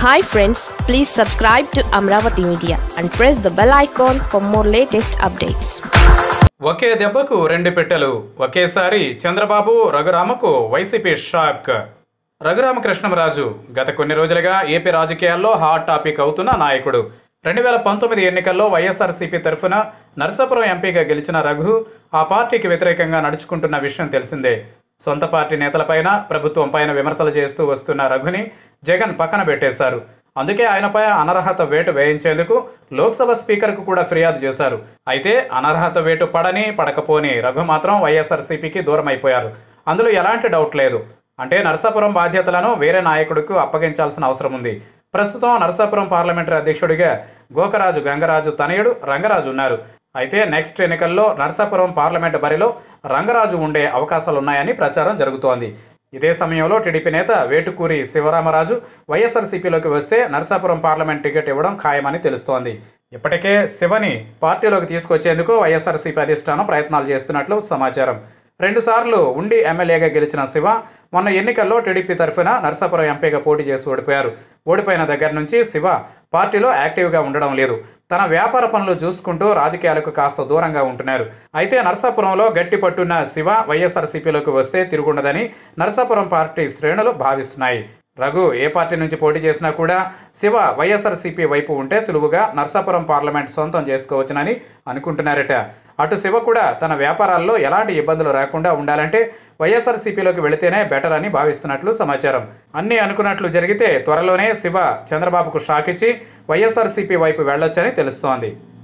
hi friends please subscribe to Amaravati media and press the bell icon for more latest updates ఒకే దెబ్బకు రెండు పెట్టెలు ఒకేసారి చంద్రబాబు రఘురామకు వైసీపీ షాక్ రఘురామకృష్ణంరాజు గత కొన్ని రోజులుగా ఏపీ రాజకీయాల్లో హాట్ టాపిక్ అవుతున్న నాయకుడు రెండు వేల పంతొమ్మిది ఎన్నికల్లో వైఎస్ఆర్సీపీ తరఫున నరసాపురం ఎంపీగా గెలిచిన రఘు ఆ పార్టీకి వ్యతిరేకంగా నడుచుకుంటున్న విషయం తెలిసిందే సొంత పార్టీ నేతలపైన ప్రభుత్వం పైన విమర్శలు చేస్తూ వస్తున్న రఘుని జగన్ పక్కన పెట్టేశారు అందుకే ఆయనపై అనర్హత వేటు వేయించేందుకు లోక్సభ స్పీకర్కు కూడా ఫిర్యాదు చేశారు అయితే అనర్హత వేటు పడని పడకపోని రఘు మాత్రం వైఎస్ఆర్సీపీకి దూరం అయిపోయారు అందులో ఎలాంటి డౌట్ లేదు అంటే నరసాపురం బాధ్యతలను వేరే నాయకుడికి అప్పగించాల్సిన అవసరం ఉంది ప్రస్తుతం నరసాపురం పార్లమెంటరీ అధ్యక్షుడిగా గోకరాజు గంగరాజు తనయుడు రంగరాజు ఉన్నారు అయితే నెక్స్ట్ ఎన్నికల్లో నరసాపురం పార్లమెంటు బరిలో రంగరాజు ఉండే అవకాశాలున్నాయని ప్రచారం జరుగుతోంది ఇదే సమయంలో టీడీపీ నేత వేటుకూరి శివరామరాజు వైఎస్ఆర్సీపీలోకి వస్తే నరసాపురం పార్లమెంట్ టికెట్ ఇవ్వడం ఖాయమని తెలుస్తోంది ఇప్పటికే శివని పార్టీలోకి తీసుకొచ్చేందుకు వైఎస్ఆర్సీపీ అధిష్టానం ప్రయత్నాలు చేస్తున్నట్లు సమాచారం రెండుసార్లు ఉండి ఎమ్మెల్యేగా గెలిచిన శివ మొన్న ఎన్నికల్లో టీడీపీ తరఫున నరసాపురం ఎంపీగా పోటీ చేసి ఓడిపోయారు ఓడిపోయిన దగ్గర నుంచి శివ పార్టీలో యాక్టివ్గా ఉండడం లేదు తన వ్యాపార పనులు చూసుకుంటూ రాజకీయాలకు కాస్త దూరంగా ఉంటున్నారు అయితే నరసాపురంలో గట్టి పట్టున్న శివ వైఎస్ఆర్సీపీలోకి వస్తే తిరుగుండదని నరసాపురం పార్టీ శ్రేణులు భావిస్తున్నాయి రఘు ఏ పార్టీ నుంచి పోటీ చేసినా కూడా శివ వైఎస్ఆర్సీపీ వైపు ఉంటే సులువుగా నర్సాపురం పార్లమెంట్ సొంతం చేసుకోవచ్చునని అనుకుంటున్నారట అటు శివ కూడా తన వ్యాపారాల్లో ఎలాంటి ఇబ్బందులు రాకుండా ఉండాలంటే వైఎస్ఆర్సీపీలోకి వెళితేనే బెటర్ అని భావిస్తున్నట్లు సమాచారం అన్నీ అనుకున్నట్లు జరిగితే త్వరలోనే శివ చంద్రబాబుకు షాక్ ఇచ్చి వైఎస్ఆర్సీపీ వైపు వెళ్ళొచ్చని తెలుస్తోంది